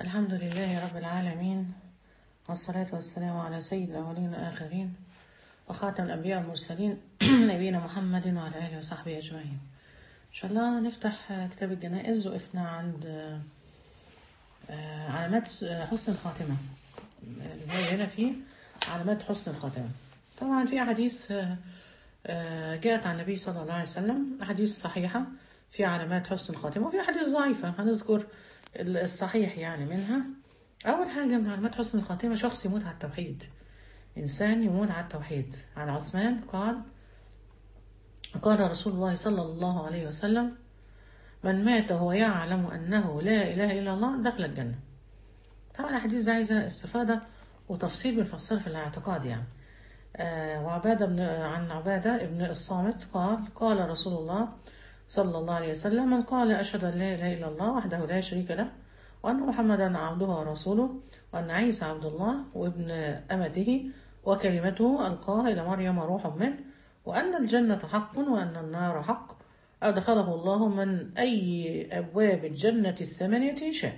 الحمد لله رب العالمين والصلاة والسلام على سيد الأولين والآخرين وخاتم الأنبياء والمرسلين نبينا محمد وعلى آله وصحبه أجمعين إن شاء الله نفتح كتاب الجنائز وقفنا عند آه، علامات حسن الخاتمة اللي هو هنا فيه علامات حسن الخاتمة طبعا في أحاديث آه، آه، جاءت عن النبي صلى الله عليه وسلم أحاديث صحيحة في علامات حسن الخاتمة وفي أحاديث ضعيفة هنذكر الصحيح يعني منها أول حاجة من علامات حسن الخاتمة شخص يموت على التوحيد إنسان يموت على التوحيد عن عثمان قال قال رسول الله صلى الله عليه وسلم من مات وهو يعلم أنه لا إله إلا الله دخل الجنة طبعا الحديث ده عايزة استفادة وتفصيل بنفسر في الاعتقاد يعني آه وعبادة بن عن عبادة ابن الصامت قال قال رسول الله صلى الله عليه وسلم من قال أشهد أن لا إله إلا الله وحده لا شريك له وأن محمدا عبده ورسوله وأن عيسى عبد الله وابن أمته وكلمته ألقاها إلى مريم روح منه وأن الجنة حق وأن النار حق أدخله الله من أي أبواب الجنة الثمانية شاء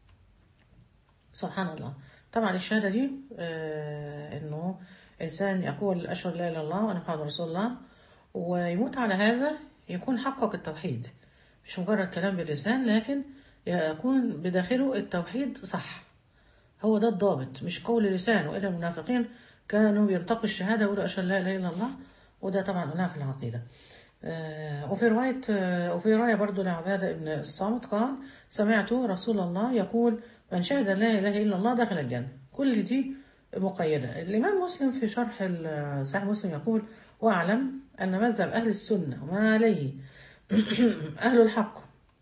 سبحان الله طبعا الشهادة دي آه إنه إنسان يقول أشهد لا إله إلا الله وأنا محمد رسول الله ويموت على هذا يكون حقق التوحيد مش مجرد كلام باللسان لكن يكون بداخله التوحيد صح هو ده الضابط مش قول لسان وإلا المنافقين كانوا بينطقوا الشهادة ويقولوا أشهد لا إله إلا الله وده طبعا قلناها في العقيدة آه وفي رواية آه وفي رواية برضو لعبادة ابن الصامت قال سمعت رسول الله يقول من شهد لا إله إلا الله دخل الجنة كل دي مقيدة الإمام مسلم في شرح صحيح مسلم يقول واعلم أن مذهب أهل السنة وما عليه أهل الحق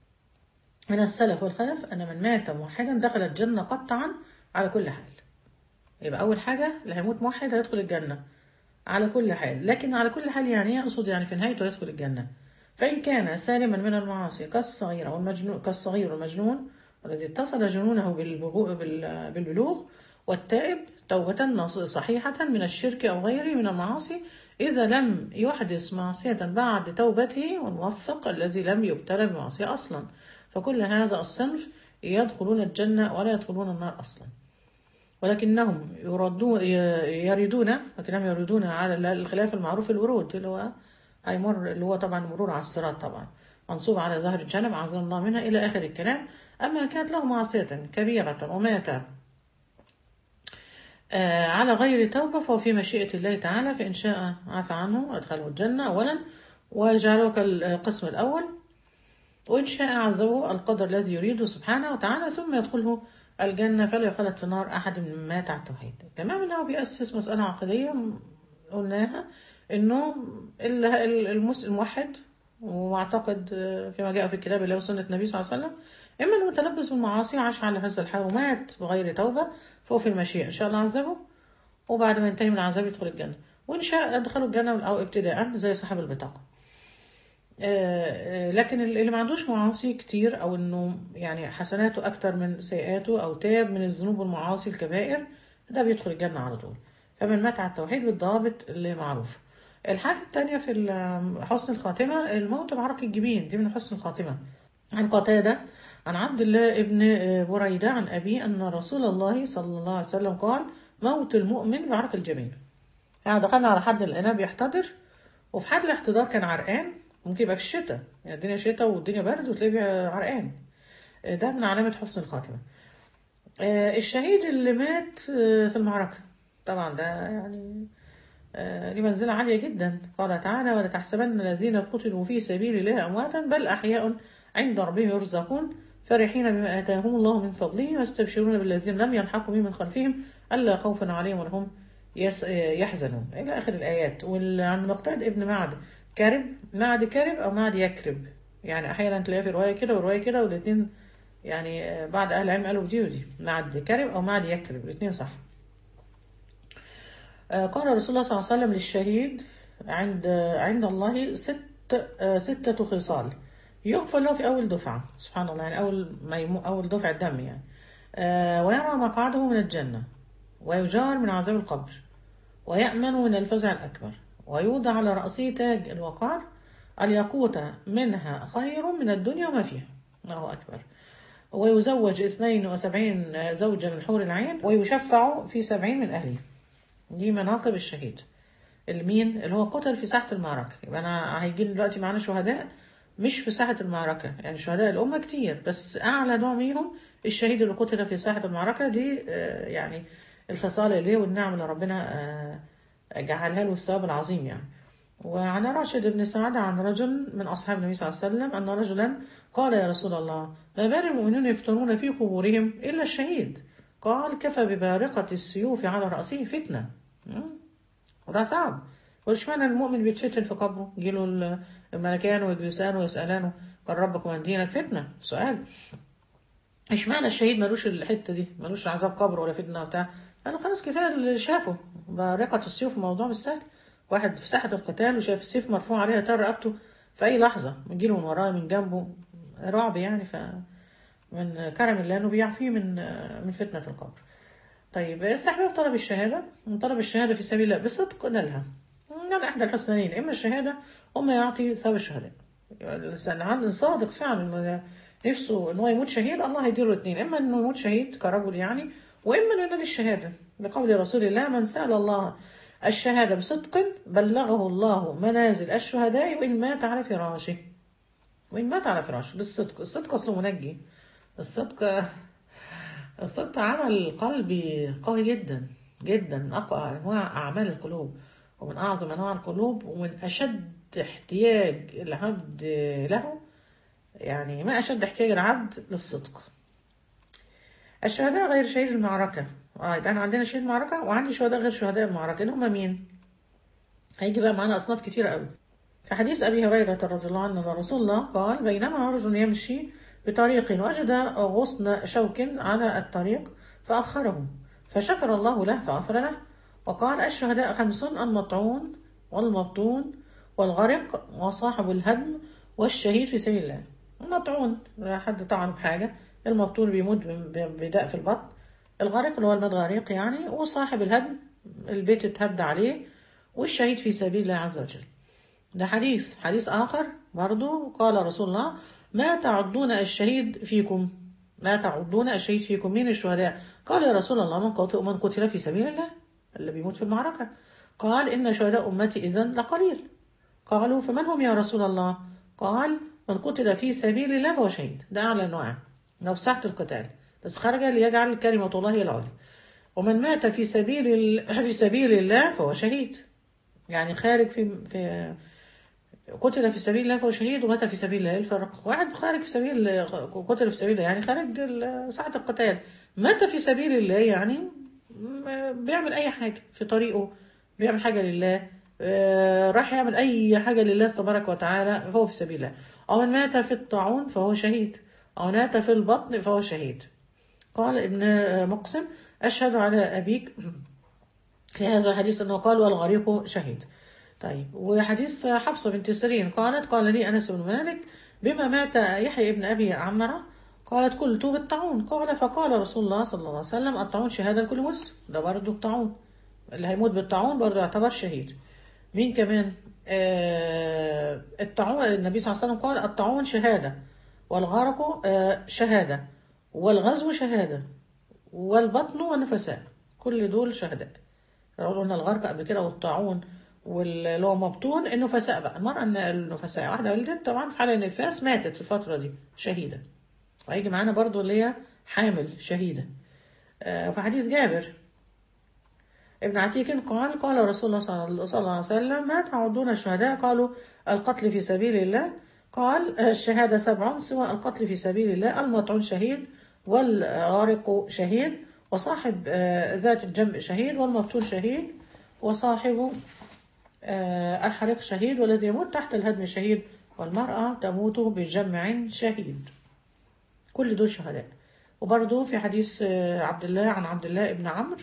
من السلف والخلف أن من مات موحدا دخل الجنة قطعا على كل حال يبقى أول حاجة اللي هيموت موحد هيدخل الجنة على كل حال لكن على كل حال يعني يقصد يعني في نهايته يدخل الجنة فإن كان سالما من المعاصي كالصغير والمجنون كالصغير والمجنون والذي اتصل جنونه بالبلوغ والتائب توبة صحيحة من الشرك أو غيره من المعاصي إذا لم يحدث معصية بعد توبته والموفق الذي لم يبتلى بمعصية أصلا فكل هذا الصنف يدخلون الجنة ولا يدخلون النار أصلا ولكنهم يردون يريدون لكنهم يريدون على الخلاف المعروف الورود اللي هو هيمر اللي هو طبعا مرور على الصراط طبعا منصوب على ظهر الجنة عزل الله منها إلى آخر الكلام أما كانت له معصية كبيرة ومات آه على غير توبة فهو في مشيئة الله تعالى فإن شاء عفى عنه وأدخله الجنة أولا وجعله كالقسم الأول وإن شاء عذبه القدر الذي يريده سبحانه وتعالى ثم يدخله الجنة فلا يخلد في النار أحد من مات على التوحيد تمام إنه بيأسس مسألة عقدية قلناها إنه الموحد واعتقد فيما جاء في الكتاب الله وسنة النبي صلى الله عليه وسلم إما أنه متلبس بالمعاصي وعاش على هذا الحال ومات بغير توبة فهو في المشيئة إن شاء الله عذبه وبعد ما ينتهي من العذاب يدخل الجنة وإن شاء أدخله الجنة أو ابتداء زي صاحب البطاقة لكن اللي ما عندوش معاصي كتير أو إنه يعني حسناته أكتر من سيئاته أو تاب من الذنوب والمعاصي الكبائر ده بيدخل الجنة على طول فمن مات على التوحيد بالضابط اللي معروف الحاجة التانية في حسن الخاتمة الموت بعرق الجبين دي من حسن الخاتمة عن قتادة عن عبد الله ابن بريدة عن أبي أن رسول الله صلى الله عليه وسلم قال موت المؤمن بعرق الجبين يعني دخلنا على حد الإناء بيحتضر وفي حد الاحتضار كان عرقان ممكن يبقى في الشتاء يعني الدنيا شتاء والدنيا برد وتلاقيه عرقان ده من علامة حسن الخاتمة الشهيد اللي مات في المعركة طبعا ده يعني ليه منزلة عالية جدا قال تعالى ولا تحسبن الذين قتلوا في سبيل الله أمواتا بل أحياء عند ربهم يرزقون فرحين بما آتاهم الله من فضله ويستبشرون بالذين لم يلحقوا بهم من خلفهم ألا خوف عليهم ولا هم يحزنون إلى آخر الآيات وعن مقتاد ابن معد كرب معد كرب أو معد يكرب يعني أحيانا تلاقيها في رواية كده ورواية كده والاثنين يعني بعد أهل العلم قالوا دي ودي معد كرب أو معد يكرب الاثنين صح قال رسول الله صلى الله عليه وسلم للشهيد عند عند الله ست ستة خصال يغفر له في أول دفعة سبحان الله يعني أول ما يمو أول دفعة دم يعني آه ويرى مقعده من الجنة ويجار من عذاب القبر ويأمن من الفزع الأكبر ويوضع على رأسه تاج الوقار الياقوت منها خير من الدنيا وما فيها الله أكبر ويزوج اثنين وسبعين زوجة من حور العين ويشفع في سبعين من أهله دي مناقب الشهيد المين اللي هو قتل في ساحة المعركة يبقى أنا هيجي دلوقتي معانا شهداء مش في ساحة المعركة يعني شهداء الأمة كتير بس أعلى نوع منهم الشهيد اللي قتل في ساحة المعركة دي آه، يعني الخصال اللي والنعم اللي ربنا آه، جعلها له الثواب العظيم يعني وعن راشد بن سعد عن رجل من أصحاب النبي صلى الله عليه وسلم أن رجلا قال يا رسول الله ما بال المؤمنون يفتنون في قبورهم إلا الشهيد قال كفى ببارقة السيوف على رأسه فتنة مم. وده صعب وليش معنى المؤمن بيتفتن في قبره يجيله الملكان ويجلسان ويسألانه من ربك ومن دينك فتنة سؤال ايش معنى الشهيد ملوش الحتة دي ملوش عذاب قبر ولا فتنة وبتاع قالوا خلاص كفاية اللي شافه بارقة السيوف الموضوع مش سهل واحد في ساحة القتال وشاف السيف مرفوع عليها تر رقبته في أي لحظة يجيله من وراه من جنبه رعب يعني ف من كرم الله انه بيعفيه من من فتنة القبر. طيب استحباب طلب الشهادة من طلب الشهادة في سبيل الله بصدق نالها. نال إحدى الحسنين إما الشهادة وما يعطي ثواب الشهداء. الإنسان عند صادق فعلا إنه نفسه إن هو يموت شهيد الله هيديله الاثنين إما إنه يموت شهيد كرجل يعني وإما إنه ينال الشهادة لقول رسول الله من سأل الله الشهادة بصدق بلغه الله منازل الشهداء وإن مات على فراشه وإن مات على فراشه بالصدق الصدق أصله منجي الصدق الصدق عمل قلبي قوي جدا جدا من أقوى أنواع أعمال القلوب ومن أعظم أنواع القلوب ومن أشد احتياج العبد له يعني ما أشد احتياج العبد للصدق الشهداء غير شهيد المعركة اه يبقى أنا عندنا شهيد المعركة وعندي شهداء غير شهداء المعركة اللي هم مين؟ هيجي بقى معانا أصناف كتيرة قوي في حديث أبي هريرة رضي الله عنه أن رسول الله قال بينما رجل يمشي بطريق وجد غصن شوك على الطريق فأخره فشكر الله له فغفر له وقال الشهداء خمس المطعون والمبطون والغرق وصاحب الهدم والشهيد في سبيل الله المطعون حد طعن بحاجة المبطون بيموت بداء في البطن الغرق اللي هو المد غريق يعني وصاحب الهدم البيت اتهد عليه والشهيد في سبيل الله عز وجل ده حديث حديث آخر برضو قال رسول الله ما تعدون الشهيد فيكم ما تعدون الشهيد فيكم مين الشهداء قال يا رسول الله من قتل, من قتل في سبيل الله اللي بيموت في المعركة قال إن شهداء أمتي إذن لقليل قالوا فمن هم يا رسول الله قال من قتل في سبيل الله فهو شهيد ده أعلى أنواع لو في ساحة القتال بس خرج ليجعل كلمة الله هي العليا ومن مات في سبيل في سبيل الله فهو شهيد يعني خارج في في قتل في سبيل الله فهو شهيد ومات في سبيل الله الفرق واحد خارج في سبيل قتل في سبيل الله يعني خارج ساعة القتال مات في سبيل الله يعني بيعمل أي حاجة في طريقه بيعمل حاجة لله راح يعمل أي حاجة لله تبارك وتعالى فهو في سبيل الله أو من مات في الطاعون فهو شهيد أو مات في البطن فهو شهيد قال ابن مقسم أشهد على أبيك في هذا الحديث أنه قال والغريق شهيد طيب وحديث حفصة بنت سيرين قالت قال لي أنس بن مالك بما مات يحيى ابن أبي عمرة قالت قلت بالطاعون قال فقال رسول الله صلى الله عليه وسلم الطاعون شهادة لكل مسلم ده برضه الطاعون اللي هيموت بالطاعون برضه يعتبر شهيد مين كمان آه الطاعون النبي صلى الله عليه وسلم قال الطاعون شهادة والغرق آه شهادة والغزو شهادة والبطن والنفساء كل دول شهداء قلنا الغرق قبل كده والطاعون واللي هو مبطون النفساء بقى المرأة النفساء واحدة ولدت طبعا في حالة النفاس ماتت في الفترة دي شهيدة وهيجي معانا برضو اللي هي حامل شهيدة آه في حديث جابر ابن عتيك قال قال رسول الله صلى الله عليه وسلم ما تعدون الشهداء قالوا القتل في سبيل الله قال الشهادة سبع سوى القتل في سبيل الله المطعون شهيد والغارق شهيد وصاحب آه ذات الجنب شهيد والمبتول شهيد وصاحب آه الحريق شهيد والذي يموت تحت الهدم شهيد والمرأة تموت بجمع شهيد كل دول شهداء وبرضه في حديث آه عبد الله عن عبد الله ابن عمرو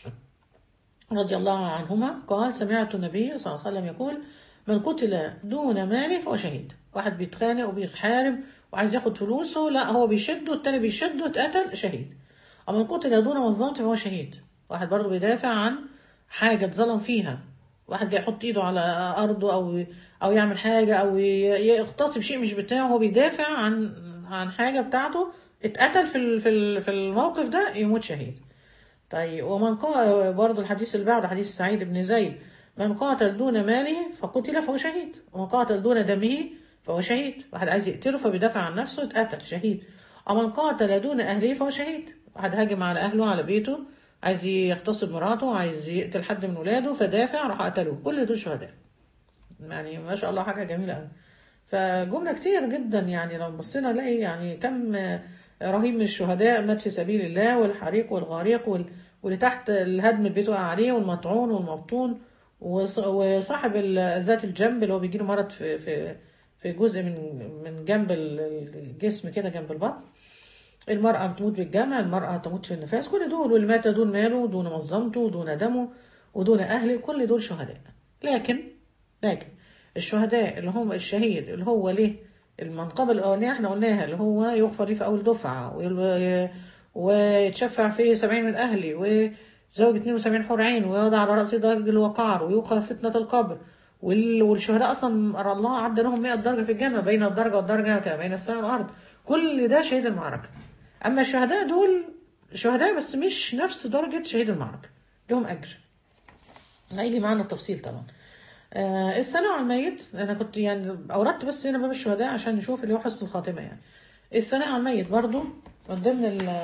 رضي الله عنهما قال سمعت النبي صلى الله عليه وسلم يقول من قتل دون مال فهو شهيد واحد بيتخانق وبيحارب وعايز ياخد فلوسه لا هو بيشده التاني بيشده اتقتل شهيد أو من قتل دون مظلمة فهو شهيد واحد برضه بيدافع عن حاجة اتظلم فيها واحد جاي يحط ايده على ارضه او او يعمل حاجه او يغتصب شيء مش بتاعه هو بيدافع عن عن حاجه بتاعته اتقتل في ال- في ال- في الموقف ده يموت شهيد طيب ومن قاتل برضه الحديث اللي بعده حديث سعيد بن زيد من قاتل دون ماله فقتل فهو شهيد ومن قاتل دون دمه فهو شهيد واحد عايز يقتله فبيدافع عن نفسه اتقتل شهيد ومن قاتل دون أهله فهو شهيد واحد هاجم على أهله على بيته عايز يغتصب مراته عايز يقتل حد من ولاده فدافع راح قتلوه كل دول شهداء يعني ما شاء الله حاجة جميلة قوي فجملة كتير جدا يعني لو بصينا نلاقي يعني كم رهيب من الشهداء مات في سبيل الله والحريق والغارق وال- واللي تحت الهدم البيت وقع عليه والمطعون والمبطون وص- وصاحب ال- ذات الجنب اللي هو بيجيله مرض في في في جزء من من جنب ال- الجسم كده جنب البطن المرأة بتموت بالجمع المرأة تموت في النفاس كل دول واللي مات دون ماله دون مظلمته دون دمه ودون أهله كل دول شهداء لكن لكن الشهداء اللي هم الشهيد اللي هو ليه المنقبة الأولانية احنا قلناها اللي هو يغفر ليه في أول دفعة ويل- ويتشفع فيه سبعين من أهلي وزوج 72 حور عين ويوضع على رأسه درج الوقار ويوقع فتنة القبر وال- والشهداء أصلا أرى الله عد لهم 100 درجة في الجنة بين الدرجة والدرجة كما بين السماء والأرض كل ده شهيد المعركة أما الشهداء دول شهداء بس مش نفس درجة شهيد المعركة لهم أجر هيجي معانا التفصيل طبعا آه الثناء على الميت انا كنت يعني اوردت بس هنا باب الشهداء عشان نشوف اللي هو حسن الخاتمه يعني الثناء على الميت برضو من ضمن ال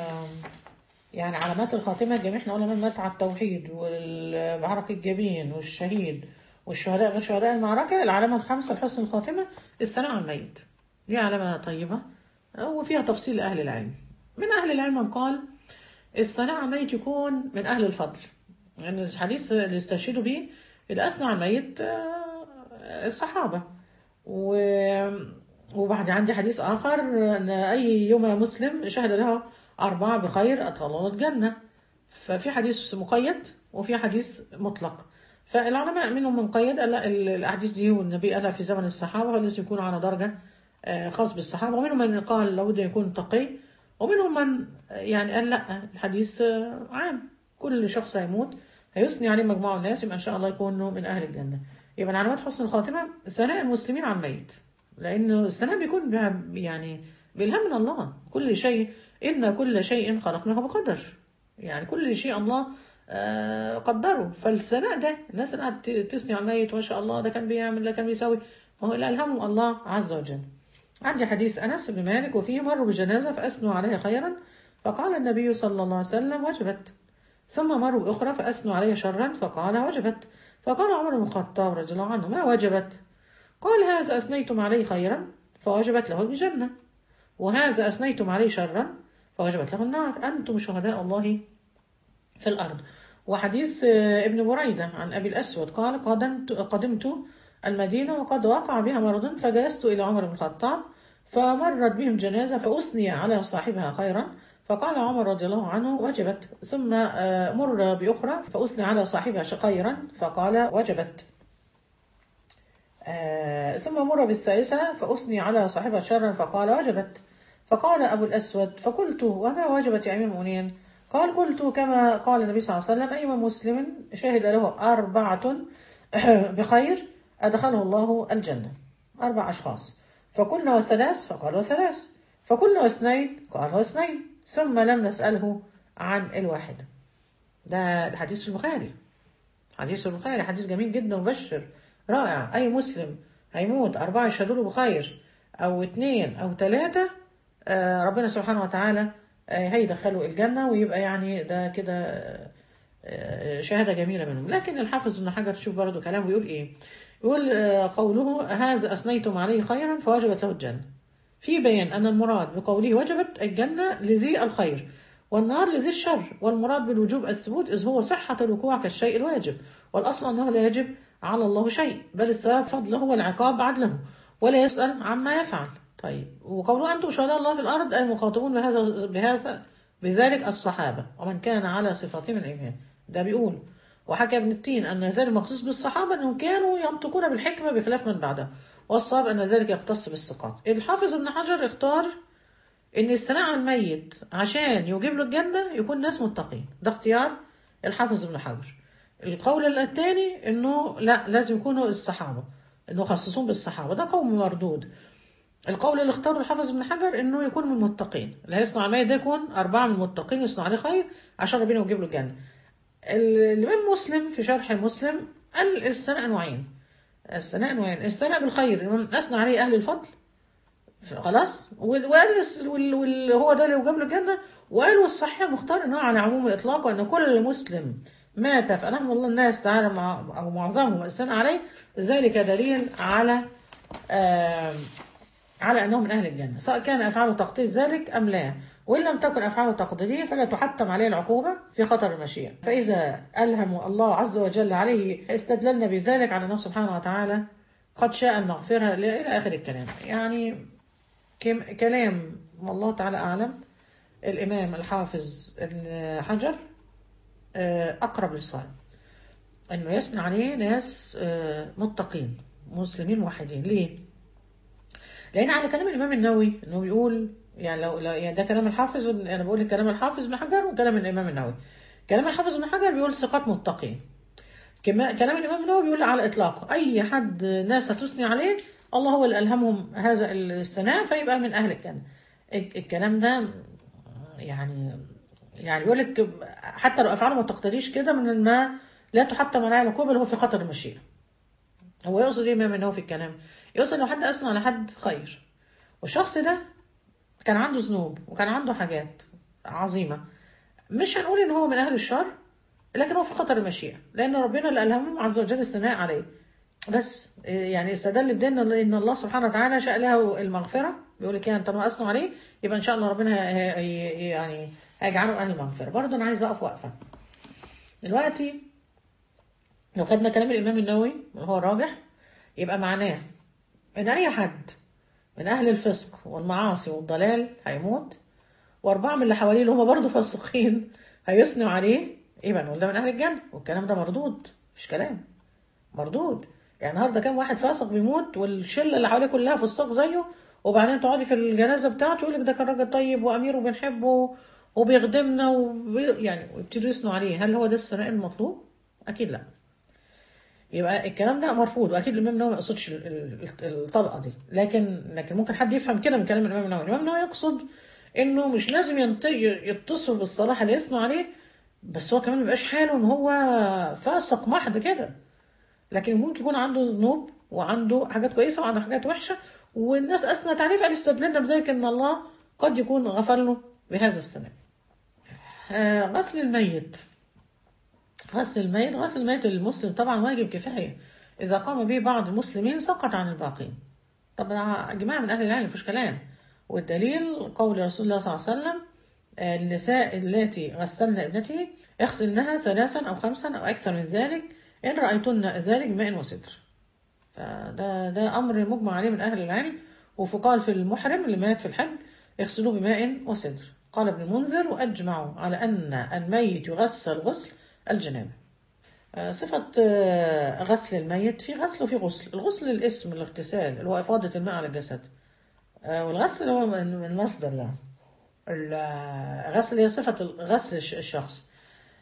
يعني علامات الخاتمه الجميع احنا قلنا من مات على التوحيد والمعركه الجبين والشهيد والشهداء غير شهداء المعركه العلامه الخامسه لحسن الخاتمه الثناء على الميت دي علامه طيبه وفيها تفصيل لاهل العلم من اهل العلم من قال الثناء على الميت يكون من اهل الفضل يعني الحديث اللي استشهدوا به اللي أثنى على الميت آه، الصحابة و... وبعد عندي حديث آخر أن أي يوم مسلم شهد له أربعة بخير أدخل الله الجنة ففي حديث مقيد وفي حديث مطلق فالعلماء منهم من قيد قال لا ال- الأحاديث دي والنبي قالها في زمن الصحابة فلازم يكون على درجة آه، خاص بالصحابة ومنهم من قال لابد أن يكون تقي ومنهم من يعني قال لا الحديث آه، عام كل شخص هيموت هيثني عليه مجموعة من الناس يبقى إن شاء الله يكونوا من أهل الجنة يبقى من علامات حسن الخاتمة ثناء المسلمين على الميت لأنه الثناء بيكون بها- يعني بإلهام من الله كل شيء إن كل شيء خلقناه بقدر يعني كل شيء الله آه، قدره فالثناء ده الناس اللي قاعدة تثني على الميت ما شاء الله ده كان بيعمل ده كان بيسوي ما هو اللي ألهمه الله عز وجل عندي حديث أنس بن مالك وفيه مروا بجنازة فأثنوا عليها خيرا فقال النبي صلى الله عليه وسلم وجبت ثم مروا بأخرى فأثنوا عليه شرا فقال وجبت فقال عمر بن الخطاب رضي الله عنه ما وجبت قال هذا أثنيتم عليه خيرا فوجبت له الجنة وهذا أثنيتم عليه شرا فوجبت له النار أنتم شهداء الله في الأرض وحديث آه، ابن بريدة عن أبي الأسود قال قدمت, قدمت المدينة وقد وقع بها مرض فجلست إلى عمر بن الخطاب فمرت بهم جنازة فأثني على صاحبها خيرا فقال عمر رضي الله عنه وجبت ثم آه، مر بأخرى فأثني على صاحبها خيرا فقال وجبت آه، ثم مر بالثالثة فأثني على صاحبها شرا فقال وجبت فقال أبو الأسود فقلت وما وجبت يا أمير المؤمنين قال قلت كما قال النبي صلى الله عليه وسلم أي مسلم شهد له أربعة بخير أدخله الله الجنة أربع أشخاص فقلنا وثلاث فقال وثلاث فقلنا واثنين قال واثنين ثم لم نسأله عن الواحدة ده الحديث البخاري حديث البخاري حديث جميل جدا ومبشر رائع أي مسلم هيموت أربعة يشهدوا له بخير أو اتنين أو تلاتة آه، ربنا سبحانه وتعالى آه، هيدخله الجنة ويبقى يعني ده كده آه، شهادة جميلة منهم لكن الحافظ ابن حجر تشوف برضه كلامه بيقول إيه يقول آه، قوله هذا أثنيتم عليه خيرا فوجبت له الجنة في بيان أن المراد بقوله وجبت الجنة لذي الخير والنار لذي الشر والمراد بالوجوب الثبوت إذ هو صحة الوقوع كالشيء الواجب والأصل أنه لا يجب على الله شيء بل الثواب فضله والعقاب عدله ولا يسأل عما يفعل طيب وقوله أنتم شهداء الله في الأرض أي مخاطبون بهذا بهذا بذلك الصحابة ومن كان على صفتهم الإيمان ده بيقول وحكى ابن التين أن ذلك مخصوص بالصحابة أنهم كانوا ينطقون بالحكمة بخلاف من بعدهم والصواب أن ذلك يختص بالثقات الحافظ ابن حجر اختار ان الثناء على الميت عشان يجيب له الجنة يكون ناس متقين ده اختيار الحافظ ابن حجر القول الثاني انه لا لازم يكونوا الصحابة انه خصصون بالصحابة ده قول مردود القول اللي اختاره الحافظ ابن حجر انه يكون من المتقين اللي هيصنع الميت ده يكون اربعه من المتقين يصنع عليه خير عشان ربنا يجيب له الجنه الامام مسلم في شرح مسلم قال الثناء نوعين الثناء نوعين الثناء بالخير اثنى عليه اهل الفضل خلاص وقال وال... هو ده اللي جاب له الجنه وقال والصحيح المختار ان هو على عموم الاطلاق وان كل مسلم مات فألهم الله الناس تعالى مع أو معظمهم الثناء عليه ذلك دليل على آه على أنه من أهل الجنة سواء كان أفعاله تقدير ذلك أم لا وإن لم تكن أفعاله تقديرية فلا تحتم عليه العقوبة في خطر المشيئة فإذا ألهم الله عز وجل عليه استدللنا بذلك على أنه سبحانه وتعالى قد شاء المغفرة إلى آخر الكلام يعني كلام والله تعالى أعلم الإمام الحافظ ابن حجر أقرب للصواب إنه يثنى عليه ناس متقين مسلمين موحدين ليه؟ لأن على كلام الإمام النووي إنه بيقول يعني لو يعني ده كلام الحافظ أنا بقول كلام الحافظ ابن حجر وكلام الإمام النووي كلام الحافظ ابن حجر بيقول ثقات متقين كلام الإمام النووي بيقول على إطلاقه أي حد ناس هتثني عليه الله هو اللي ألهمهم هذا الثناء فيبقى من أهل الجنة الكلام ده يعني يعني بيقول لك حتى لو افعاله ما تقتضيش كده من ما لا تحتم عليها العقوبه اللي هو في خطر المشيئه. هو يقصد ايه من هو في الكلام؟ يقصد لو حد اثنى على حد خير والشخص ده كان عنده ذنوب وكان عنده حاجات عظيمه مش هنقول ان هو من اهل الشر لكن هو في خطر المشيئه لان ربنا اللي الهمه عز وجل الثناء عليه. بس يعني استدل بدين ان الله سبحانه وتعالى شاء له المغفره بيقول لك انت ما اثنوا عليه يبقى ان شاء الله ربنا يعني هيجعله اهل المغفره برضه انا عايز اقف وقفه دلوقتي لو خدنا كلام الامام النووي اللي هو الراجح يبقى معناه ان اي حد من اهل الفسق والمعاصي والضلال هيموت واربعه من اللي حواليه اللي هم برضه فاسقين هيثنوا عليه يبقى نقول ده من اهل الجنه والكلام ده مردود مش كلام مردود يعني النهارده كام واحد فاسق بيموت والشله اللي حواليه كلها فساق زيه وبعدين تقعدي في الجنازه بتاعته يقول لك ده كان راجل طيب وامير وبنحبه وبيخدمنا وبي... يعني ويبتدوا يثنوا عليه هل هو ده الثناء المطلوب؟ اكيد لا يبقى الكلام ده مرفوض واكيد الامام النووي ما يقصدش الطبقه دي لكن لكن ممكن حد يفهم كده من كلام الامام النووي الامام النووي يقصد انه مش لازم ينت... يتصل بالصلاح اللي يثنوا عليه بس هو كمان ما يبقاش حاله ان هو فاسق محض كده لكن ممكن يكون عنده ذنوب وعنده حاجات كويسه وعنده حاجات وحشه والناس اثنت عليه فقال استدلنا بذلك ان الله قد يكون غفر له بهذا الثناء آه غسل الميت غسل الميت غسل الميت للمسلم طبعا واجب كفاية إذا قام به بعض المسلمين سقط عن الباقين طبعا جماعة من أهل العلم مفيش كلام والدليل قول رسول الله صلى الله عليه وسلم آه النساء التي غسلن ابنته اغسلنها ثلاثا أو خمسا أو أكثر من ذلك إن رأيتن ذلك بماء وستر فده ده أمر مجمع عليه من أهل العلم وفقال في المحرم اللي مات في الحج اغسلوه بماء وسدر قال ابن المنذر وأجمعوا على أن الميت يغسل غسل الجنابة صفة غسل الميت في غسل وفي غسل الغسل الاسم الاغتسال اللي هو إفاضة الماء على الجسد والغسل هو من المصدر يعني الغسل هي صفة غسل الشخص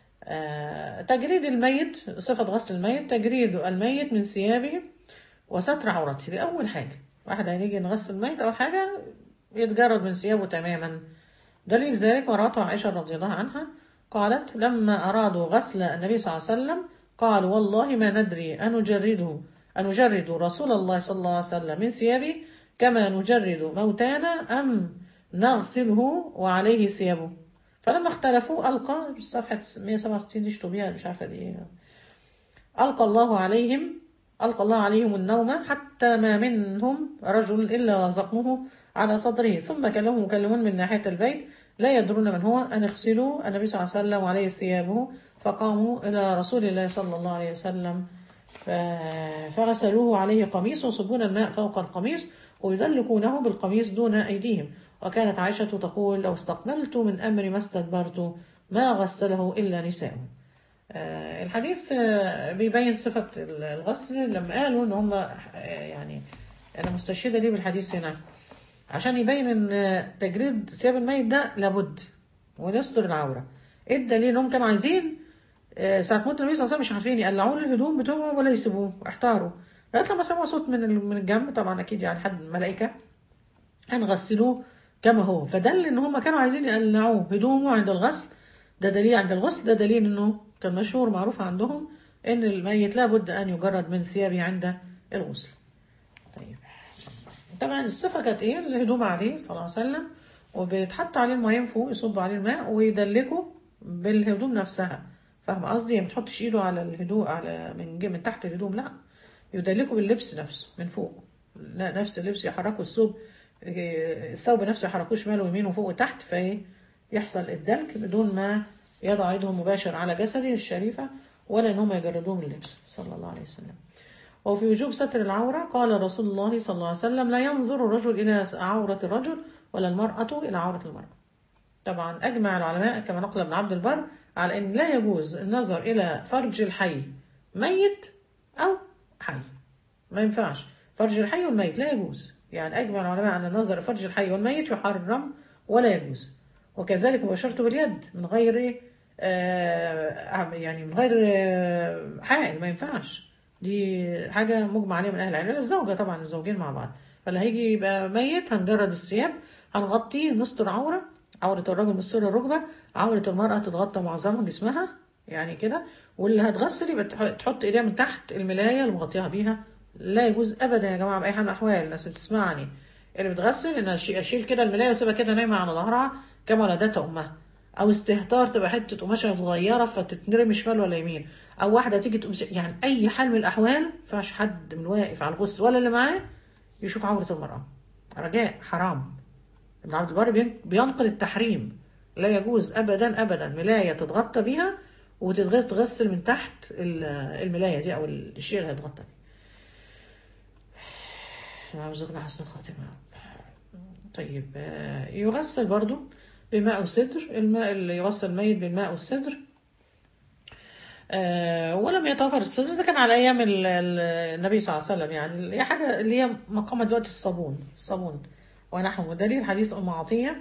تجريد الميت صفة غسل الميت تجريد الميت من ثيابه وستر عورته دي أول حاجة واحد هيجي نغسل الميت أول حاجة يتجرد من ثيابه تماما دليل ذلك مراته عائشة رضي الله عنها قالت لما أرادوا غسل النبي صلى الله عليه وسلم قالوا والله ما ندري أن نجرده أن نجرد رسول الله صلى الله عليه وسلم من ثيابه كما نجرد موتانا أم نغسله وعليه ثيابه فلما اختلفوا ألقى صفحة 167 دي اشتبيها مش عارفة دي ألقى الله عليهم ألقى الله عليهم النوم حتى ما منهم رجل إلا وزقمه على صدره ثم كلمهم مكلمون من ناحية البيت لا يدرون من هو أن اغسلوا النبي صلى الله عليه وسلم وعليه ثيابه فقاموا إلى رسول الله صلى الله عليه وسلم فغسلوه عليه قميص وصبون الماء فوق القميص ويدلكونه بالقميص دون أيديهم وكانت عائشة تقول لو استقبلت من أمر ما استدبرت ما غسله إلا نساء الحديث بيبين صفة الغسل لما قالوا إن هم يعني أنا مستشهدة ليه بالحديث هنا عشان يبين ان تجريد ثياب الميت ده لابد ويستر العوره ايه الدليل انهم كانوا عايزين ساعه موت النبي صلى الله عليه وسلم مش عارفين يقلعوا الهدوم بتوعهم ولا يسيبوه احتاروا لغايه لما سمعوا صوت من من الجنب طبعا اكيد يعني حد ملائكه هنغسلوه كما هو فدل ان هم كانوا عايزين يقلعوه هدومه عند الغسل ده دليل عند الغسل ده دليل انه كان مشهور معروف عندهم ان الميت لابد ان يجرد من ثيابه عند الغسل طيب طبعا الصفة كانت ايه الهدوم عليه صلى الله عليه وسلم وبيتحط عليه المية من فوق يصب عليه الماء ويدلكه بالهدوم نفسها فاهم قصدي ما تحطش ايده على الهدوء على من جه- من تحت الهدوم لا يدلكه باللبس نفسه من فوق لا نفس اللبس يحركه الثوب إيه، الثوب نفسه يحركوه شمال ويمين وفوق وتحت فيحصل الدلك بدون ما يضع يده مباشر على جسده الشريفة ولا ان هم يجردوه من اللبس صلى الله عليه وسلم وفي وجوب ستر العورة قال رسول الله صلى الله عليه وسلم لا ينظر الرجل إلى عورة الرجل ولا المرأة إلى عورة المرأة طبعا أجمع العلماء كما نقل ابن عبد البر على أن لا يجوز النظر إلى فرج الحي ميت أو حي ما ينفعش فرج الحي والميت لا يجوز يعني أجمع العلماء أن النظر إلى فرج الحي والميت يحرم ولا يجوز وكذلك مباشرته باليد من غير آه يعني من غير آه حائل ما ينفعش دي حاجة مجمع عليها من أهل العلم الزوجة طبعا الزوجين مع بعض فاللي هيجي يبقى ميت هنجرد الثياب هنغطيه نستر عورة عورة الرجل نستر الركبة عورة المرأة تتغطى معظمها جسمها يعني كده واللي هتغسل يبقى تح- تحط ايديها من تحت الملاية اللي مغطيها بيها لا يجوز ابدا يا جماعة بأي حال من الأحوال الناس اللي بتسمعني اللي بتغسل ان أشي- اشيل كده الملاية واسيبها كده نايمة على ظهرها كما ولدتها امها او استهتار تبقى حته قماشه صغيره فتترمي شمال ولا يمين او واحده تيجي تقوم يعني اي حال من الاحوال ما ينفعش حد من واقف على الغسل ولا اللي معاه يشوف عوره المراه رجاء حرام ابن عبد البر بين- بينقل التحريم لا يجوز ابدا ابدا ملايه تتغطى بيها وتتغسل من تحت ال- الملايه دي او الشيء اللي هتغطى بيه رزقنا حسن الخاتمه طيب آه، يغسل برضو بماء وسدر الماء اللي يغسل الميت بالماء والسدر آه، ولم يتوفر السدر ده كان على ايام ال- ال- النبي صلى الله عليه وسلم يعني اللي هي حاجه اللي هي مقامه دلوقتي الصابون الصابون ونحو دليل حديث ام عطيه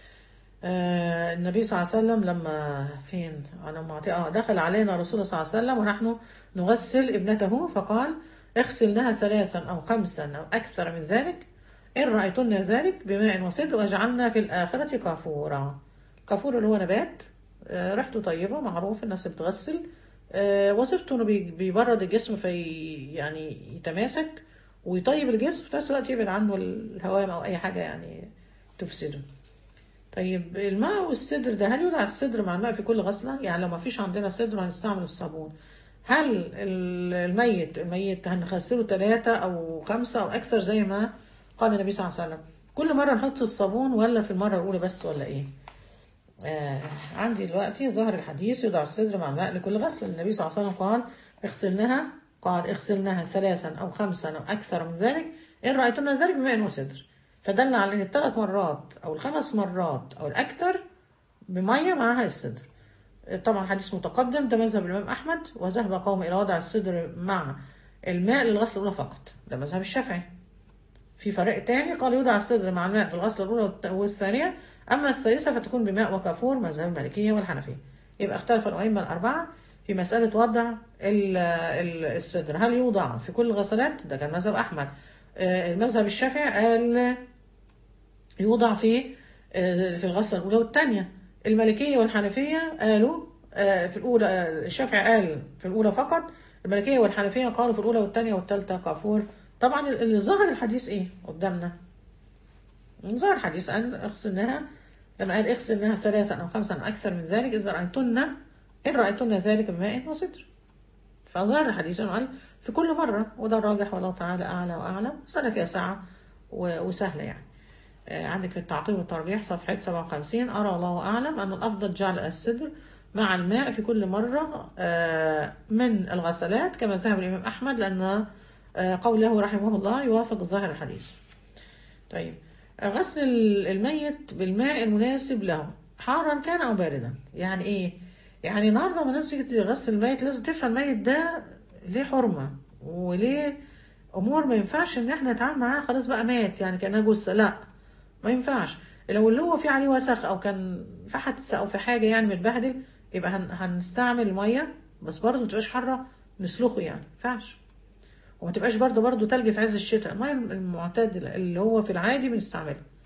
آه، النبي صلى الله عليه وسلم لما فين عن ام عطيه اه دخل علينا رسول الله صلى الله عليه وسلم ونحن نغسل ابنته فقال اغسلنها ثلاثا او خمسا او اكثر من ذلك إن رأيتن ذلك بماء وسدر وجعلنا في الآخرة كافورا كافور اللي هو نبات آه، ريحته طيبة معروف الناس بتغسل آه، وظيفته انه بي- بيبرد الجسم في يعني يتماسك ويطيب الجسم في نفس الوقت يبعد عنه الهوام او اي حاجة يعني تفسده طيب الماء والسدر ده هل يوضع السدر مع الماء في كل غسلة؟ يعني لو ما فيش عندنا سدر هنستعمل الصابون هل ال- الميت الميت هنغسله ثلاثة أو خمسة أو أكثر زي ما قال النبي صلى الله عليه وسلم كل مرة نحط الصابون ولا في المرة الأولى بس ولا إيه؟ آه عندي دلوقتي ظهر الحديث يوضع الصدر مع الماء لكل غسل النبي صلى الله عليه وسلم قال اغسلنها قال اغسلنها ثلاثا أو خمسا أو أكثر من ذلك إن رأيتن ذلك بماء وسدر فدل على أن الثلاث مرات أو الخمس مرات أو الأكثر بمية معها الصدر طبعا حديث متقدم ده مذهب الإمام أحمد وذهب قوم إلى وضع الصدر مع الماء للغسل الأولى فقط ده مذهب الشافعي في فريق تاني قال يوضع الصدر مع الماء في الغسلة الأولى والت- والثانية أما الثالثة فتكون بماء وكافور مذهب المالكية والحنفية يبقى اختلف الأئمة الأربعة في مسألة وضع ال- ال- الصدر هل يوضع في كل الغسلات ده كان مذهب أحمد آه، المذهب الشافعي قال يوضع في آه، في الغسلة الأولى والثانية المالكية والحنفية قالوا آه، في الأولى آه، الشافعي قال في الأولى فقط المالكية والحنفية قالوا في الأولى والثانية والثالثة كافور طبعا اللي ظهر الحديث إيه قدامنا ظهر الحديث أن اغسلناها لما قال اغسلناها ثلاثا أو خمسا أو أكثر من ذلك إذا رأيتن إن رأيتن ذلك بماء وستر فظهر الحديث أنه قال في كل مرة وده الراجح والله تعالى أعلى وأعلم سنة فيها ساعة و- وسهلة يعني آه، عندك في التعقيب والترجيح صفحة 57 أرى الله أعلم أن الأفضل جعل السدر مع الماء في كل مرة آه، من الغسلات كما ذهب الإمام أحمد لأن آه، قوله رحمه الله يوافق ظاهر الحديث طيب غسل الميت بالماء المناسب له حارا كان أو باردا يعني إيه؟ يعني النهارده لما الناس تيجي تغسل الميت لازم تفهم الميت ده ليه حرمة وليه أمور ما ينفعش إن إحنا نتعامل معاه خلاص بقى مات يعني كأنها جثة لأ ما ينفعش لو اللي هو في عليه وسخ أو كان في حادثة أو في حاجة يعني متبهدل يبقى هن... هنستعمل المية بس برضه ما تبقاش حارة نسلخه يعني ما ينفعش وما تبقاش برضه برضه تلج في عز الشتاء المية المعتدلة اللي هو في العادي بنستعملها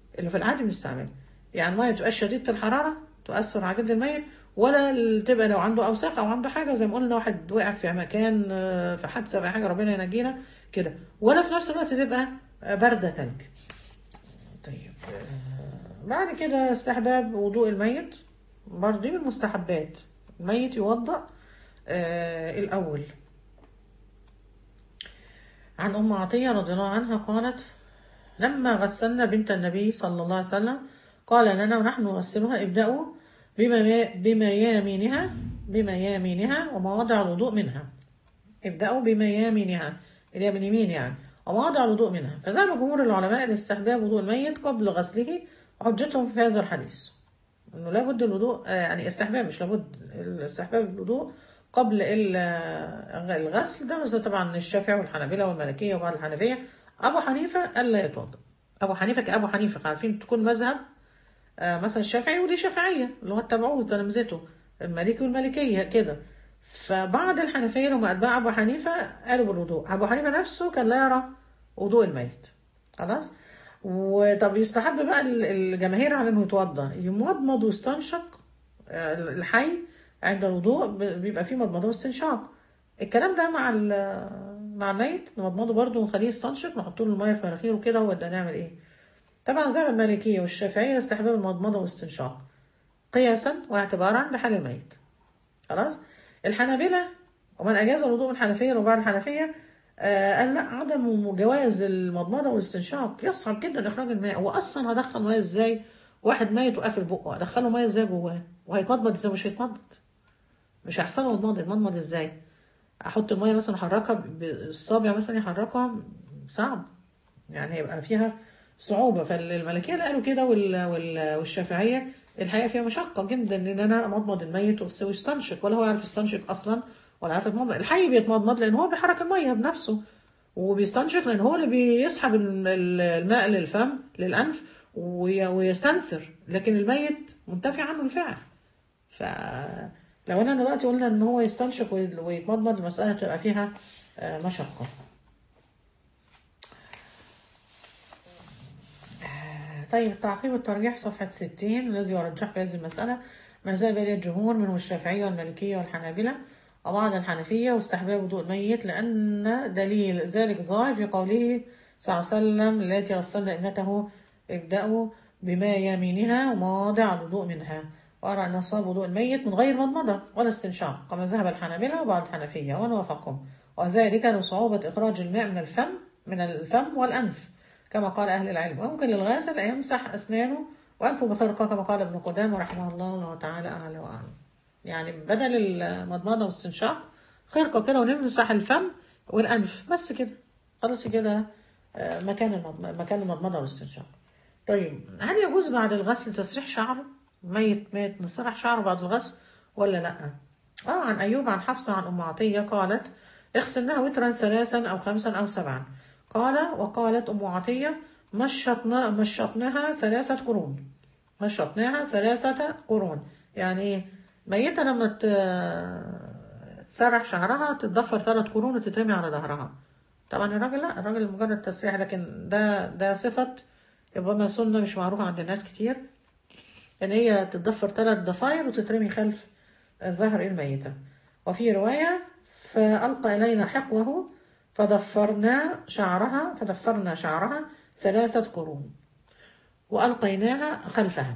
اللي في العادي بنستعملها يعني الميه تبقى شديده الحراره تؤثر على جلد الميت ولا ال- تبقى لو عنده اوساخ او عنده حاجه زي ما قلنا واحد وقع في مكان آه، في حادثه في حاجه ربنا ينجينا كده ولا في نفس الوقت تبقى آه، بارده ثلج طيب آه، بعد كده استحباب وضوء الميت برضه دي من المستحبات الميت يوضأ آه الأول عن أم عطية رضي الله عنها قالت لما غسلنا بنت النبي صلى الله عليه وسلم قال لنا ونحن نغسلها ابدأوا بما- بميامينها بميامينها ومواضع الوضوء منها ابدأوا بميامينها اللي هي من يمين يعني ومواضع الوضوء منها فذهب جمهور العلماء لاستحباب وضوء الميت قبل غسله وحجتهم في هذا الحديث انه لابد الوضوء آه، يعني استحباب مش لابد استحباب الوضوء قبل ال- آه، الغسل ده مثل طبعا الشافعي والحنابلة والمالكية وبعض الحنفية أبو حنيفة ألا يتوضأ أبو حنيفة كأبو حنيفة عارفين تكون مذهب آه، مثلا الشافعي ودي شافعية اللي هو اتبعوه تلامذته المالكي والمالكية كده فبعض الحنفية اللي هم أتباع أبو حنيفة قالوا بالوضوء أبو حنيفة نفسه كان لا يرى وضوء الميت خلاص وطب يستحب بقى ال- الجماهير على انه يتوضا يمضمض ويستنشق آه، الحي عند الوضوء ب- بيبقى فيه مضمضه واستنشاق الكلام ده مع ال- مع الميت نمضمضه برضه ونخليه يستنشق نحط له الميه في مناخيره كده وده نعمل ايه طبعا زي المالكيه والشافعيه استحباب المضمضه والاستنشاق قياسا واعتبارا بحال الميت خلاص الحنابلة ومن أجاز الوضوء من الحنفية وبعد الحنفية آه قال لا عدم جواز المضمضة والاستنشاق يصعب جدا إخراج الماء هو أصلا هدخل مية إزاي واحد ميت وقافل بقه هدخله مية إزاي جواه وهيتمضمض إزاي مش هيتمضمض مش هيحصل له مضمضة يتمضمض إزاي أحط المية مثلا أحركها بالصابع مثلا يحركها صعب يعني هيبقى فيها صعوبة فالملكية اللي قالوا كده وال... وال... والشافعية الحقيقة فيها مشقة جدا إن أنا أمضمض الميت وأس- ويستنشق ولا هو يعرف يستنشق أصلا ولا عارف يتمضمض الحي بيتمضمض لأن هو بيحرك المية بنفسه وبيستنشق لأن هو اللي بيسحب ال- ال- الماء للفم للأنف وي... ويستنثر لكن الميت منتفي عنه الفعل فلو أنا دلوقتي قلنا إن هو يستنشق وي- ويتمضمض المسألة تبقى فيها آه، مشقة طيب تعقيب الترجيح في صفحة 60 الذي يرجح في هذه المسألة ما ذهب إليه الجمهور منهم الشافعية والمالكية والحنابلة وبعض الحنفية واستحباب وضوء الميت لأن دليل ذلك ظاهر في قوله صلى الله عليه وسلم التي غسلنا ابنته ابدأوا بما يمينها ومواضع الوضوء منها وأرى أن صاب وضوء الميت من غير مضمضة ولا استنشاق كما ذهب الحنابلة وبعض الحنفية وأنا وافقهم وذلك لصعوبة إخراج الماء من الفم من الفم والأنف كما قال أهل العلم ويمكن للغاسل أن يمسح أسنانه وأنفه بخرقة كما قال ابن قدامة رحمه الله الله تعالى أعلى وأعلم يعني بدل المضمضة والاستنشاق خرقة كده ونمسح الفم والأنف بس كده خلاص كده آه، مكان المضمضة مكان المضمضة والاستنشاق طيب هل يجوز بعد الغسل تسريح شعره ميت ميت نسرح شعره بعد الغسل ولا لا اه عن أيوب عن حفصة عن أم عطية قالت اغسلناها وترا ثلاثا أو خمسا أو سبعا قال وقالت أم عطية مشطنا مشطناها ثلاثة قرون مشطناها ثلاثة قرون يعني ايه ميتة لما ت- تسرح شعرها تتضفر ثلاث قرون وتترمي على ظهرها طبعا الراجل لا الراجل مجرد تسريح لكن ده ده صفة ربما سنة مش معروفة عند الناس كتير ان هي تتضفر ثلاث ضفاير وتترمي خلف ظهر الميتة وفي رواية فألقى إلينا حقوه فضفرنا شعرها فضفرنا شعرها ثلاثة قرون وألقيناها خلفها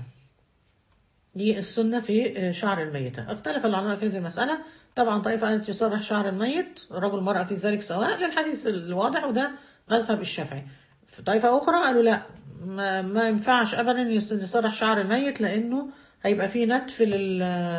دي السنة في شعر الميتة اختلف العلماء في هذه المسألة طبعا طائفة قالت يصرح شعر الميت رجل المرأة في ذلك سواء للحديث الواضح وده مذهب الشافعي في طائفة أخرى قالوا لا ما, ما ينفعش أبدا يس- يصرح شعر الميت لأنه هيبقى فيه نتف لل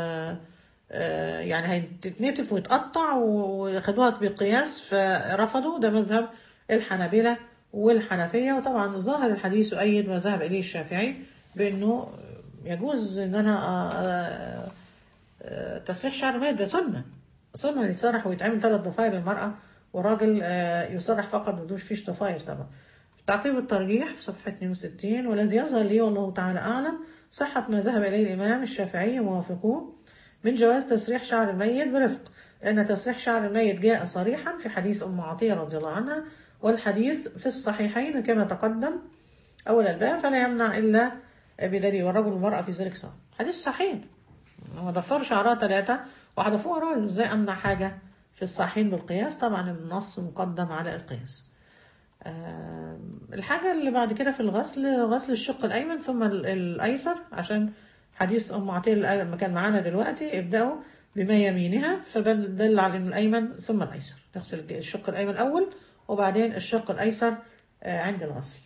آه، يعني هتتنتف ويتقطع وخدوها بالقياس فرفضوا ده مذهب الحنابلة والحنفية وطبعا ظاهر الحديث يؤيد ما ذهب إليه الشافعي بأنه يجوز إن أنا آه، آه، تسريح شعر الميت ده سنة سنة إن يتسرح ويتعمل ثلاث ضفاير للمرأة وراجل آه، يسرح فقط بدون فيش ضفاير طبعا في تعقيب الترجيح في صفحة 62 والذي يظهر لي والله تعالى أعلم صحة ما ذهب إليه الإمام الشافعي وموافقوه من جواز تسريح شعر الميت برفق لأن تسريح شعر الميت جاء صريحا في حديث أم عطية رضي الله عنها والحديث في الصحيحين كما تقدم أول الباب فلا يمنع إلا بدليل والرجل والمرأة في ذلك سواء حديث صحيح هو ضفر شعرها ثلاثة وحذفوها راجل ازاي أمنع حاجة في الصحيحين بالقياس طبعا النص مقدم على القياس آه، الحاجة اللي بعد كده في الغسل غسل الشق الأيمن ثم ال- الأيسر عشان حديث أم عطية لما كان معانا دلوقتي ابدأوا بما يمينها فده دل على إنه الأيمن ثم الأيسر تغسل الشق الأيمن الأول وبعدين الشق الأيسر آه، عند الغسل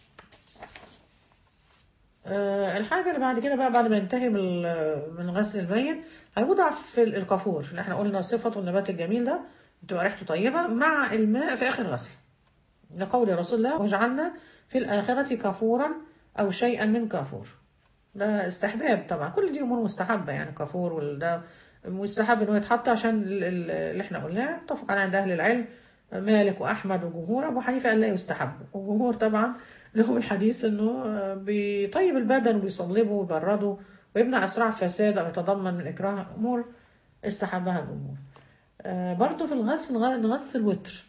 آه، الحاجة اللي بعد كده بقى بعد ما ينتهي من من غسل الميت هيوضع في الكافور اللي احنا قلنا صفته النبات الجميل ده بتبقى ريحته طيبة مع الماء في آخر الغسل لقول رسول الله وجعلنا في الآخرة كافورا أو شيئا من كافور ده استحباب طبعا كل دي أمور مستحبة يعني كافور وده مستحب إنه يتحط عشان ال- ال- اللي احنا قلناه اتفق على عند أهل العلم مالك وأحمد وجمهور أبو حنيفة قال لا يستحب وجمهور طبعا لهم الحديث إنه بيطيب البدن وبيصلبه ويبرده ويمنع أسرع فساد أو يتضمن من إكراه أمور استحبها الجمهور آه، برضو في الغسل نغ- نغسل وتر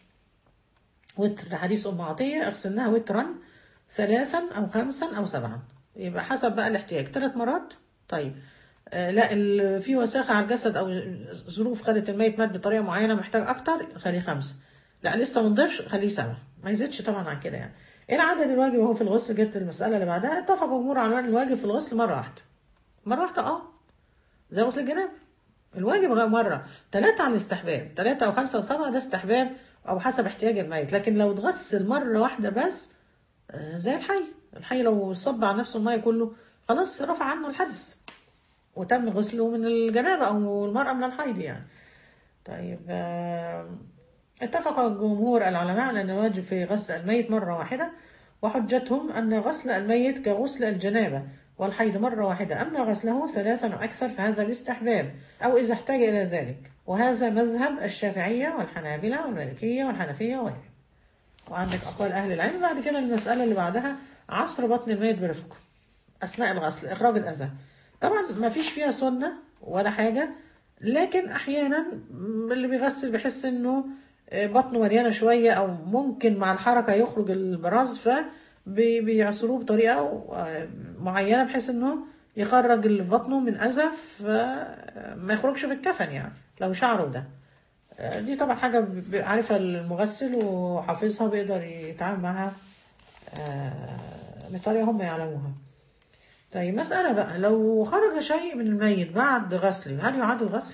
وتر حديث أم عطية اغسلناها وترا ثلاثا أو خمسا أو سبعا يبقى حسب بقى الاحتياج ثلاث مرات طيب آه لا ال- في وساخة على الجسد أو ظروف خلت الميت مات بطريقة معينة محتاج أكتر خليه خمسة لا لسه ما نضيفش خليه سبعة ما يزيدش طبعا عن كده يعني ايه العدد الواجب وهو في الغسل جت المسألة اللي بعدها اتفق جمهور علماء الواجب في الغسل مرة واحدة مرة واحدة اه زي غسل الجنابة الواجب غير مرة ثلاثة على الاستحباب ثلاثة أو خمسة أو سبعة ده استحباب أو حسب احتياج الميت لكن لو اتغسل مرة واحدة بس آه، زي الحي الحي لو صب على نفسه المية كله خلاص رفع عنه الحدث وتم غسله من الجنابة أو المرأة من الحيض يعني طيب آه، اتفق جمهور العلماء على أن الواجب في غسل الميت مرة واحدة وحجتهم أن غسل الميت كغسل الجنابة والحيض مرة واحدة أما غسله ثلاثا أو أكثر فهذا باستحباب أو إذا احتاج إلى ذلك وهذا مذهب الشافعية والحنابلة والمالكية والحنفية وغيرهم وعندك أقوال أهل العلم بعد كده المسألة اللي بعدها عصر بطن الميت برفق أثناء الغسل إخراج الأذى طبعا ما فيش فيها سنة ولا حاجة لكن أحيانا اللي بيغسل بيحس إنه بطنه مليانة شوية أو ممكن مع الحركة يخرج البراز فبيعصروه بطريقة معينة بحيث إنه يخرج اللي في بطنه من أذى فما يخرجش في الكفن يعني لو شعره ده دي طبعا حاجة ب- عارفها المغسل وحافظها بيقدر يتعامل معاها آه، بطريقة هم يعلموها طيب مسألة بقى لو خرج شيء من الميت بعد غسله هل يعاد الغسل؟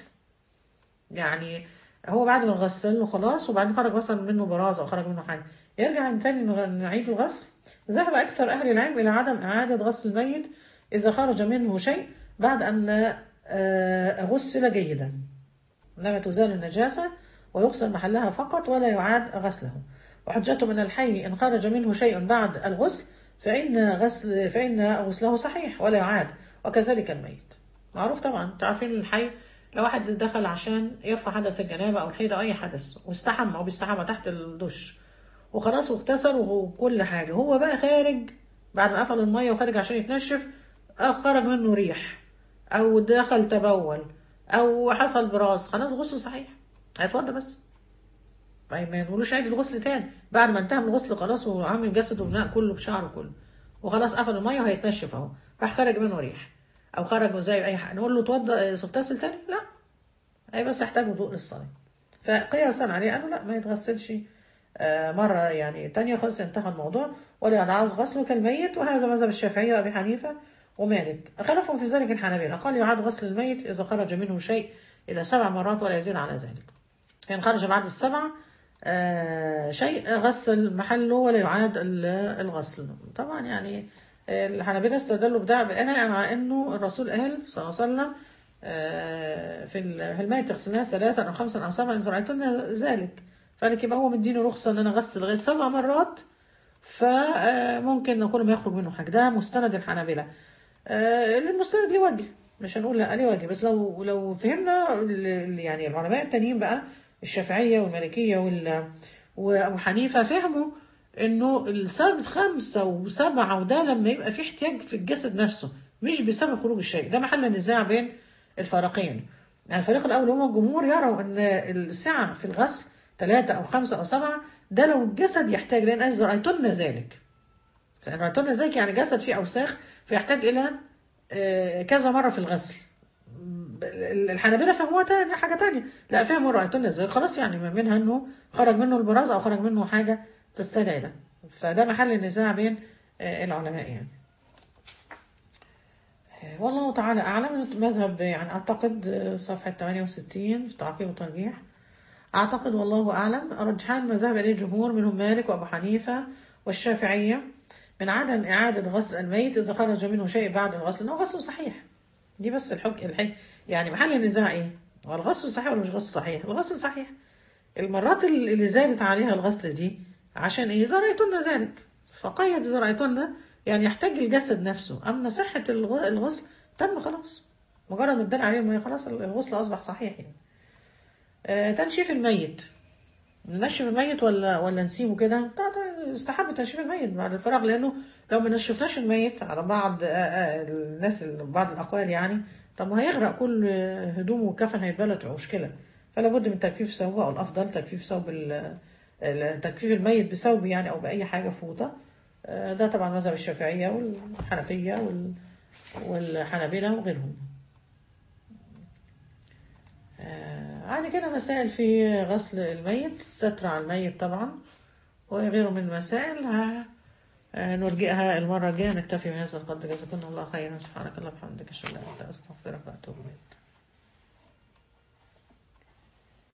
يعني هو بعد ما غسله خلاص وبعدين خرج مثلا منه براز أو خرج منه حاجة يرجع تاني نغ- نعيد الغسل ذهب أكثر أهل العلم إلى عدم إعادة غسل الميت إذا خرج منه شيء بعد أن آه، غسل جيدا إنما تزال النجاسة ويغسل محلها فقط ولا يعاد غسله وحجته من الحي إن خرج منه شيء بعد الغسل فإن غسل فإن غسله صحيح ولا يعاد وكذلك الميت معروف طبعا تعرفين الحي لو واحد دخل عشان يرفع حدث الجنابة أو الحيض أو أي حدث واستحمى أو بيستحمى تحت الدش وخلاص واغتسل وكل حاجة هو بقى خارج بعد ما قفل المية وخارج عشان يتنشف آه، خرج منه ريح أو دخل تبول أو حصل براز خلاص غسله صحيح هيتوضى بس طيب ما نقولوش عيد الغسل تاني بعد ما انتهى من الغسل خلاص وعامل جسده بناء كله بشعره كله وخلاص قفل الميه وهيتنشف اهو راح خرج منه ريح او خرج زي اي حاجه نقول له اتوضى اه، تغتسل تاني لا هي بس يحتاج وضوء للصلاه فقياسا عليه قالوا لا ما يتغسلش آه، مرة يعني تانية خلاص انتهى الموضوع ولا يعاز غسله كالميت وهذا مذهب الشافعية وأبي حنيفة ومالك خلفوا في ذلك الحنابلة قال يعاد غسل الميت إذا خرج منه شيء إلى سبع مرات ولا يزيد على ذلك إن خرج بعد السبعة آه، شيء غسل محله ولا يعاد ال- الغسل طبعا يعني آه، الحنابلة استدلوا بده بناء على انه الرسول قال صلى الله عليه وسلم آه، في ال- في الماء تغسلناها ثلاثا او خمسا او سبعا ان رايتن ذلك فقال يبقى هو مديني رخصه ان انا اغسل لغايه سبع مرات فممكن نقول ما يخرج منه حاجه ده مستند الحنابلة آه، المستند ليه وجه مش هنقول لا ليه وجه بس لو لو فهمنا ال- ال- يعني العلماء التانيين بقى الشافعيه والمالكيه وال وابو حنيفه فهموا انه السبب خمسه وسبعه وده لما يبقى في احتياج في الجسد نفسه مش بسبب خروج الشيء ده محل نزاع بين الفريقين يعني الفريق الاول هم الجمهور يروا ان السعه في الغسل ثلاثه او خمسه او سبعه ده لو الجسد يحتاج لان اذا رايتن ذلك رأيتن ذلك يعني جسد فيه أوساخ فيحتاج إلى آه، كذا مرة في الغسل الحنابلة فهموها تاني حاجة تانية لا فهموا رأيتن ازاي خلاص يعني ما منها انه خرج منه البراز او خرج منه حاجة تستدعي ده فده محل النزاع بين آه، العلماء يعني آه، والله تعالى أعلم مذهب يعني أعتقد آه، صفحة 68 في تعقيب وترجيح أعتقد والله أعلم رجحان مذهب إليه الجمهور منهم مالك وأبو حنيفة والشافعية من عدم إعادة غسل الميت إذا خرج منه شيء بعد الغسل إنه غسله صحيح دي بس الحكم الحي يعني محل النزاع إيه؟ هو الغسل صحيح ولا مش غسل صحيح؟ الغسل صحيح المرات اللي زادت عليها الغسل دي عشان إيه؟ إذا رأيتن ذلك فقيد إذا رأيتن يعني يحتاج الجسد نفسه أما صحة الغ- الغسل تم خلاص مجرد ما ادانا عليه المية خلاص الغسل أصبح صحيح يعني آه، تنشيف الميت ننشف الميت ولا ولا نسيبه كده لا ده يستحب تنشيف الميت بعد الفراغ لانه لو ما نشفناش الميت على بعض آه، آه، الناس بعض الاقوال يعني طب ما هيغرق كل آه، هدومه والكفن هيتبلى تبقى مشكله فلا بد من تجفيف ثوبه او الافضل تجفيف ثوب ال- ال- تجفيف الميت بثوب يعني او باي حاجه فوطه آه، ده طبعا مذهب الشافعيه والحنفيه وال- والحنابله وغيرهم آه، عادي كده مسائل في غسل الميت الستر على الميت طبعا وغيره من المسائل ها- آه، نرجئها المرة الجاية نكتفي بهذا القدر جزاكم الله خيرا سبحانك اللهم وبحمدك أشهد أن لا إله إلا أنت أستغفرك وأتوب إليك